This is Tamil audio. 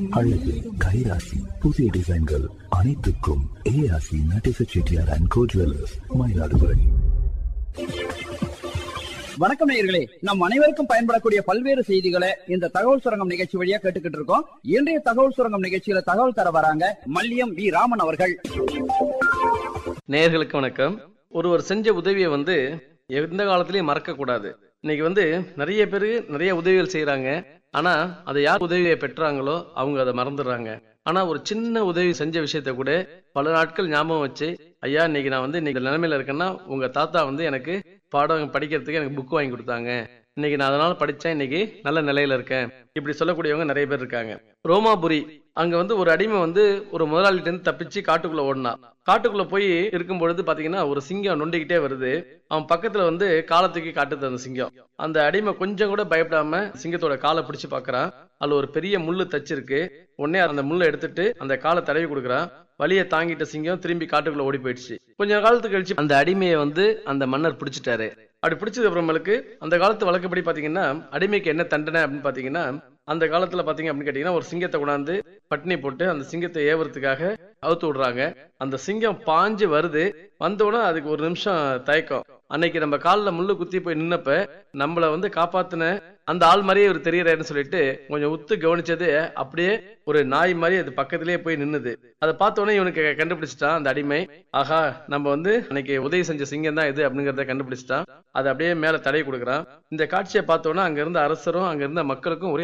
அழகு கைராசி புதிய டிசைன்கள் அனைத்துக்கும் ஏஆசி Natesa Chettiar and co jewellers Mayiladuthurai வணக்கம் நேயர்களே நம் அனைவருக்கும் பயன்படக்கூடிய பல்வேறு செய்திகளை இந்த தகவல் சுரங்கம் நிகழ்ச்சி வழியா கேட்டுக்கிட்டு இருக்கோம் இன்றைய தகவல் சுரங்கம் நிகழ்ச்சியில தகவல் தர வராங்க மல்லியம் வி ராமன் அவர்கள் நேயர்களுக்கு வணக்கம் ஒருவர் செஞ்ச உதவியை வந்து எந்த காலத்திலயும் மறக்க கூடாது இன்னைக்கு வந்து நிறைய பேர் நிறைய உதவிகள் செய்யறாங்க ஆனா அதை யார் உதவியை பெற்றாங்களோ அவங்க அதை மறந்துடுறாங்க ஆனா ஒரு சின்ன உதவி செஞ்ச விஷயத்த கூட பல நாட்கள் ஞாபகம் வச்சு ஐயா இன்னைக்கு நான் வந்து இன்னைக்கு நிலைமையில இருக்கேன்னா உங்க தாத்தா வந்து எனக்கு பாடம் படிக்கிறதுக்கு எனக்கு புக் வாங்கி கொடுத்தாங்க இன்னைக்கு நான் அதனால படிச்சேன் இன்னைக்கு நல்ல நிலையில இருக்கேன் இப்படி சொல்லக்கூடியவங்க நிறைய பேர் இருக்காங்க ரோமாபுரி அங்க வந்து ஒரு அடிமை வந்து ஒரு முதலாளிட்ட இருந்து தப்பிச்சு காட்டுக்குள்ள ஓடினான் காட்டுக்குள்ள போய் இருக்கும் பொழுது பாத்தீங்கன்னா ஒரு சிங்கம் நொண்டிக்கிட்டே வருது அவன் பக்கத்துல வந்து காலத்துக்கு காட்டுது அந்த சிங்கம் அந்த அடிமை கொஞ்சம் கூட பயப்படாம சிங்கத்தோட காலை பிடிச்சு பாக்குறான் அதுல ஒரு பெரிய முள்ளு தச்சிருக்கு உடனே அந்த முள்ளை எடுத்துட்டு அந்த காலை தடவி கொடுக்குறான் வலியை தாங்கிட்ட சிங்கம் திரும்பி காட்டுக்குள்ள ஓடி போயிடுச்சு கொஞ்ச காலத்துக்கு கழிச்சு அந்த அடிமையை வந்து அந்த மன்னர் பிடிச்சிட்டாரு அப்படி பிடிச்சது அப்புறமேலுக்கு அந்த காலத்து வழக்கப்படி பாத்தீங்கன்னா அடிமைக்கு என்ன தண்டனை அப்படின்னு பாத்தீங்கன்னா அந்த காலத்துல பாத்தீங்க அப்படின்னு கேட்டீங்கன்னா ஒரு சிங்கத்தை கொண்டாந்து பட்டினி போட்டு அந்த சிங்கத்தை ஏவறதுக்காக அவுத்து விடுறாங்க அந்த சிங்கம் பாஞ்சு வருது வந்தோடனே அதுக்கு ஒரு நிமிஷம் தயக்கம் அன்னைக்கு நம்ம காலில் முள்ளு குத்தி போய் நின்னப்ப நம்மள வந்து காப்பாத்தின அந்த ஆள் மாதிரியே இவர் தெரியறாருன்னு சொல்லிட்டு கொஞ்சம் உத்து கவனிச்சது அப்படியே ஒரு நாய் மாதிரி அது பக்கத்திலேயே போய் நின்னுது அதை பார்த்த உடனே இவனுக்கு கண்டுபிடிச்சிட்டான் அந்த அடிமை ஆஹா நம்ம வந்து அன்னைக்கு உதவி செஞ்ச சிங்கம் தான் இது அப்படிங்கறத கண்டுபிடிச்சிட்டான் அதை அப்படியே மேல தடவி கொடுக்குறான் இந்த காட்சியை பார்த்தோன்னா அங்க இருந்த அரசரும் அங்க இருந்த மக்களுக்கும் ஒரே